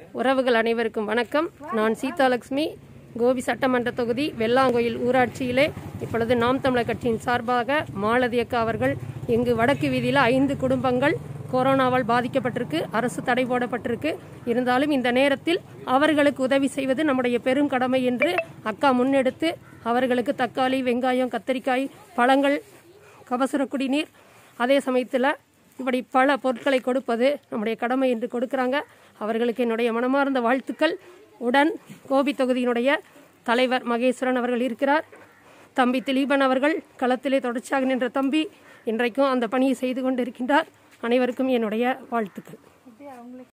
உறவுகள் அனைவருக்கும் வணக்கம் நான் சீதாலட்சுமி கோபி சட்டமன்ற தொகுதி வெள்ளாங்கோயில் ஊராட்சியிலே இப்பொழுது நாம் தமிழர் கட்சியின் சார்பாக மாலதி அக்கா அவர்கள் இங்கு வடக்கு வீதியில் ஐந்து குடும்பங்கள் கொரோனாவால் பாதிக்கப்பட்டிருக்கு அரசு தடை போடப்பட்டிருக்கு இருந்தாலும் இந்த நேரத்தில் அவர்களுக்கு உதவி செய்வது நம்முடைய பெரும் கடமை என்று அக்கா முன்னெடுத்து அவர்களுக்கு தக்காளி வெங்காயம் கத்தரிக்காய் பழங்கள் கபசுர குடிநீர் அதே சமயத்தில் இப்படி பல பொருட்களை கொடுப்பது நம்முடைய கடமை என்று கொடுக்குறாங்க அவர்களுக்கு என்னுடைய மனமார்ந்த வாழ்த்துக்கள் உடன் கோபி தொகுதியினுடைய தலைவர் மகேஸ்வரன் அவர்கள் இருக்கிறார் தம்பி திலீபன் அவர்கள் களத்திலே தொடர்ச்சியாக நின்ற தம்பி இன்றைக்கும் அந்த பணியை செய்து கொண்டிருக்கின்றார் அனைவருக்கும் என்னுடைய வாழ்த்துக்கள்